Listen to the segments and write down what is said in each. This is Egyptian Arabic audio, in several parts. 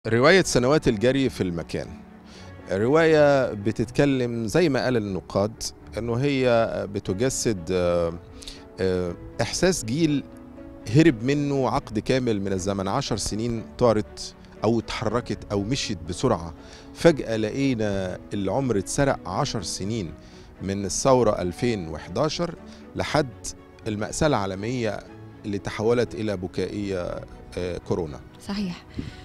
رواية سنوات الجري في المكان رواية بتتكلم زي ما قال النقاد انه هي بتجسد آه، آه، احساس جيل هرب منه عقد كامل من الزمن عشر سنين طارت او اتحركت او مشيت بسرعة فجأة لقينا العمر اتسرق عشر سنين من الثورة 2011 لحد المأساة العالمية اللي تحولت إلى بكائية آه، كورونا صحيح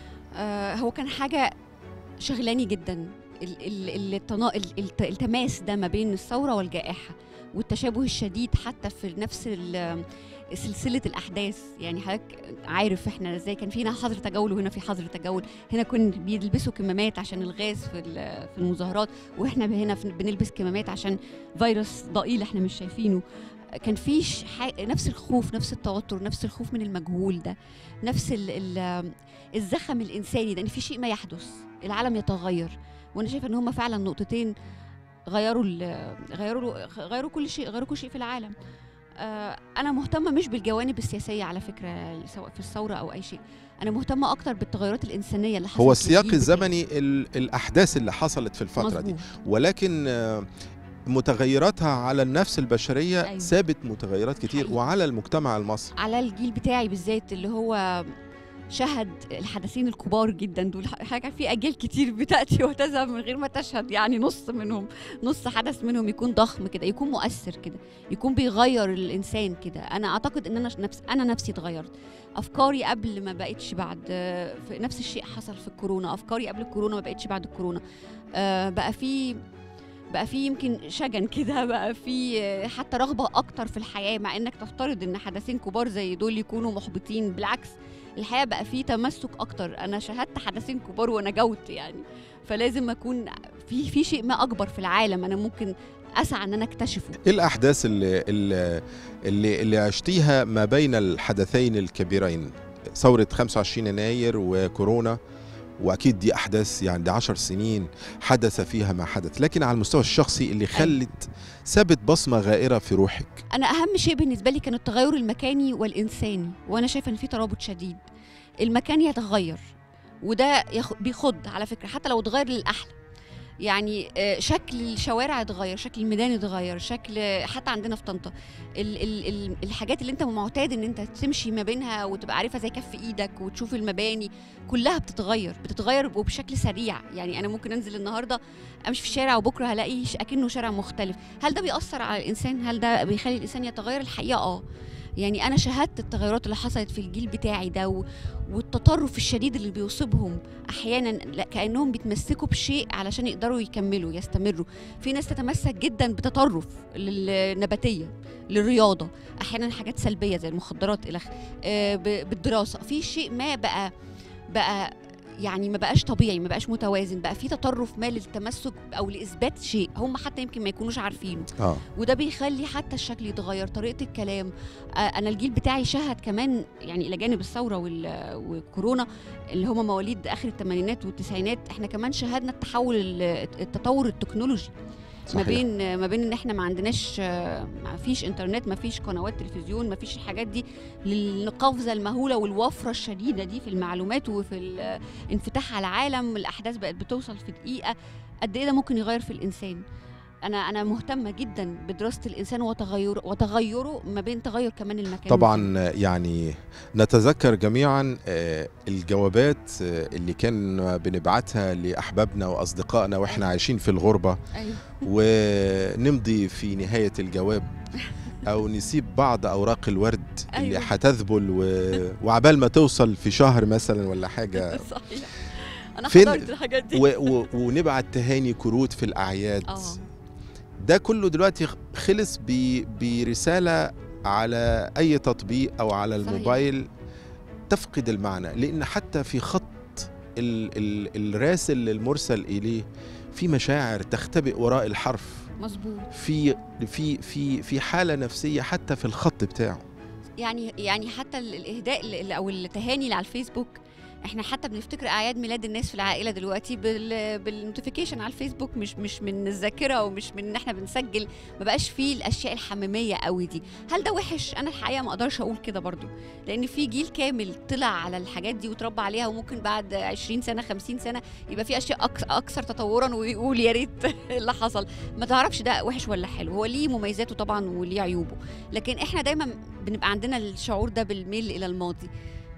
آه هو كان حاجة شغلاني جدا ال- ال- التنا... ال- الت- التماس ده ما بين الثورة والجائحة والتشابه الشديد حتى في نفس ال- سلسلة الأحداث يعني حضرتك عارف احنا ازاي كان فينا حظر تجول وهنا في حظر تجول هنا كنا بيلبسوا كمامات عشان الغاز في ال- في المظاهرات واحنا هنا في- بنلبس كمامات عشان فيروس ضئيل احنا مش شايفينه كان في ش- ح- نفس الخوف نفس التوتر نفس الخوف من المجهول ده نفس ال ال الزخم الانساني ده ان في شيء ما يحدث العالم يتغير وانا شايفه ان هم فعلا نقطتين غيروا ال- غيروا غيروا كل شيء غيروا كل شيء في العالم آه، انا مهتمه مش بالجوانب السياسيه على فكره سواء في الثوره او اي شيء انا مهتمه اكتر بالتغيرات الانسانيه اللي حصلت هو في السياق الجيل بتاعي. الزمني ال- الأحداث اللي حصلت في الفترة دي مظبوط. ولكن آه، متغيراتها على النفس البشرية أيوة. سابت متغيرات كتير حقيقي. وعلى المجتمع المصري على الجيل بتاعي بالذات اللي هو شهد الحدثين الكبار جدا دول حاجه في اجيال كتير بتاتي وتذهب من غير ما تشهد يعني نص منهم نص حدث منهم يكون ضخم كده يكون مؤثر كده يكون بيغير الانسان كده انا اعتقد ان انا نفس انا نفسي اتغيرت افكاري قبل ما بقتش بعد آه، في نفس الشيء حصل في الكورونا افكاري قبل الكورونا ما بقتش بعد الكورونا آه، بقى في بقى في يمكن شجن كده بقى في آه، حتى رغبه اكتر في الحياه مع انك تفترض ان حدثين كبار زي دول يكونوا محبطين بالعكس الحقيقه بقى في تمسك اكتر انا شاهدت حدثين كبار ونجوت يعني فلازم اكون في في شيء ما اكبر في العالم انا ممكن اسعى ان انا اكتشفه ايه الأحداث اللي, اللي, اللي, اللي عشتيها ما بين الحدثين الكبيرين ثورة 25 يناير وكورونا وأكيد دي أحداث يعني دي 10 سنين حدث فيها ما حدث لكن على المستوى الشخصي اللي خلت سابت بصمة غائرة في روحك انا اهم شيء بالنسبه لي كان التغير المكاني والانساني وانا شايفه ان في ترابط شديد المكان يتغير وده يخ... بيخض على فكره حتى لو اتغير للاحلى يعني آه، شكل الشوارع اتغير شكل الميدان اتغير شكل حتى عندنا في طنطا ال ال ال الحاجات اللي انت معتاد ان انت تمشي ما بينها وتبقى عارفها زي كف ايدك وتشوف المباني كلها بتتغير بتتغير وبشكل سريع يعني انا ممكن انزل النهارده امشي في الشارع وبكره هلاقي ش- اكنه شارع مختلف هل ده بيأثر على الانسان هل ده بيخلي الانسان يتغير الحقيقه اه يعني انا شاهدت التغيرات اللي حصلت في الجيل بتاعي ده و... والتطرف الشديد اللي بيصيبهم احيانا لا كانهم بيتمسكوا بشيء علشان يقدروا يكملوا يستمروا في ناس تتمسك جدا بتطرف للنباتيه للرياضه احيانا حاجات سلبيه زي المخدرات الى آخره. آه ب- بالدراسه في شيء ما بقى بقى يعني ما بقاش طبيعي ما بقاش متوازن بقى في تطرف ما للتمسك او لاثبات شيء هم حتى يمكن ما يكونوش عارفينه آه. وده بيخلي حتى الشكل يتغير طريقه الكلام آه، انا الجيل بتاعي شهد كمان يعني الى جانب الثوره وال- والكورونا اللي هم مواليد اخر الثمانينات والتسعينات احنا كمان شهدنا التحول ال- التطور التكنولوجي ما صحيح. بين ما بين ان احنا ما عندناش آه، ما فيش انترنت ما فيش قنوات تلفزيون ما فيش الحاجات دي للقفزه المهوله والوفره الشديده دي في المعلومات وفي الانفتاح على العالم الاحداث بقت بتوصل في دقيقه قد ايه ده ممكن يغير في الانسان انا انا مهتمه جدا بدراسه الانسان وتغيره وتغيره ما بين تغير كمان المكان طبعا يعني نتذكر جميعا آه، الجوابات آه، اللي كان بنبعتها لأحبابنا وأصدقائنا وإحنا عايشين في الغربة ايوه ونمضي في نهاية الجواب أو نسيب بعض أوراق الورد اللي أيوة. هتذبل و... وعبال ما توصل في شهر مثلا ولا حاجة صحيح انا فين- حضرت الحاجات دي و... و... ونبعت تهاني كروت في الأعياد اه ده كله دلوقتي خلص ب... برسالة على أي تطبيق أو على صحيح. الموبايل تفقد المعنى لأن حتى في خط ال... ال... الراسل المرسل إليه في مشاعر تختبئ وراء الحرف مظبوط في في في في حالة نفسية حتى في الخط بتاعه يعني يعني حتى ال- الاهداء ال- او التهاني اللي على الفيسبوك احنا حتى بنفتكر اعياد ميلاد الناس في العائله دلوقتي بال بالنوتيفيكيشن على الفيسبوك مش مش من الذاكره ومش من ان احنا بنسجل ما بقاش فيه الاشياء الحميميه قوي دي هل ده وحش انا الحقيقه ما اقدرش اقول كده برضو لان في جيل كامل طلع على الحاجات دي وتربى عليها وممكن بعد 20 سنه 50 سنه يبقى في اشياء أكس اكثر تطورا ويقول يا ريت اللي حصل ما تعرفش ده وحش ولا حلو هو ليه مميزاته طبعا وليه عيوبه لكن احنا دايما بنبقى عندنا الشعور ده بالميل الى الماضي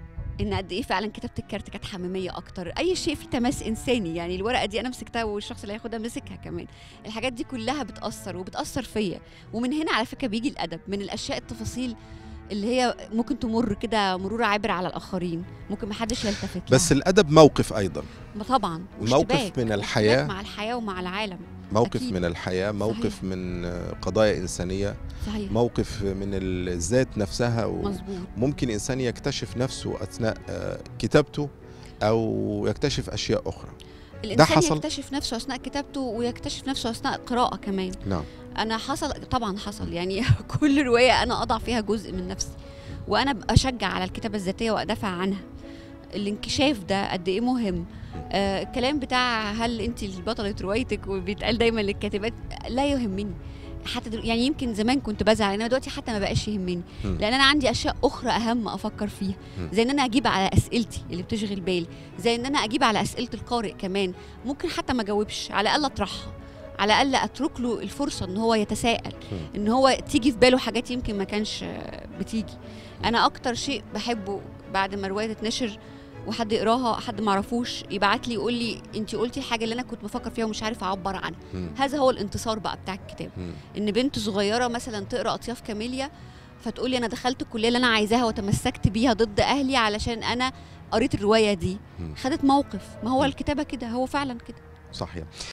ان قد ايه فعلا كتابه الكارت كانت حميميه اكتر اي شيء فيه تماس انساني يعني الورقه دي انا مسكتها والشخص اللي هياخدها مسكها كمان الحاجات دي كلها بتاثر وبتاثر فيا ومن هنا على فكره بيجي الادب من الاشياء التفاصيل اللي هي ممكن تمر كده مرور عابر على الاخرين ممكن محدش يلتفت لها. بس الادب موقف ايضا ما طبعا موقف واشتباك. من واشتباك الحياة. مع الحياه ومع العالم موقف أكيد. من الحياه موقف من آه، قضايا انسانيه صحيح موقف من الذات نفسها و... مظبوط ممكن انسان يكتشف نفسه اثناء آه، كتابته او يكتشف اشياء اخرى الانسان حصل؟ يكتشف نفسه اثناء كتابته ويكتشف نفسه اثناء القراءه كمان نعم انا حصل طبعا حصل يعني كل روايه انا اضع فيها جزء من نفسي وانا اشجع على الكتابه الذاتيه وادافع عنها الانكشاف ده قد ايه مهم آه الكلام بتاع هل انت بطله روايتك وبيتقال دايما للكاتبات لا يهمني حتى دل... يعني يمكن زمان كنت بزعل انما دلوقتي حتى ما بقاش يهمني مم. لان انا عندي اشياء اخرى اهم افكر فيها مم. زي ان انا اجيب على اسئلتي اللي بتشغل بالي زي ان انا اجيب على اسئله القارئ كمان ممكن حتى ما اجاوبش على الاقل اطرحها على الاقل اترك له الفرصه ان هو يتساءل مم. ان هو تيجي في باله حاجات يمكن ما كانش آه، بتيجي انا اكتر شيء بحبه بعد ما روايه تتنشر وحد يقراها حد ما عرفوش يبعت لي يقول لي انت قلتي حاجه اللي انا كنت بفكر فيها ومش عارف اعبر عنها مم. هذا هو الانتصار بقى بتاع الكتاب مم. ان بنت صغيره مثلا تقرا اطياف كاميليا فتقول لي انا دخلت الكليه اللي انا عايزاها وتمسكت بيها ضد اهلي علشان انا قريت الروايه دي مم. خدت موقف ما هو مم. الكتابه كده هو فعلا كده صحيح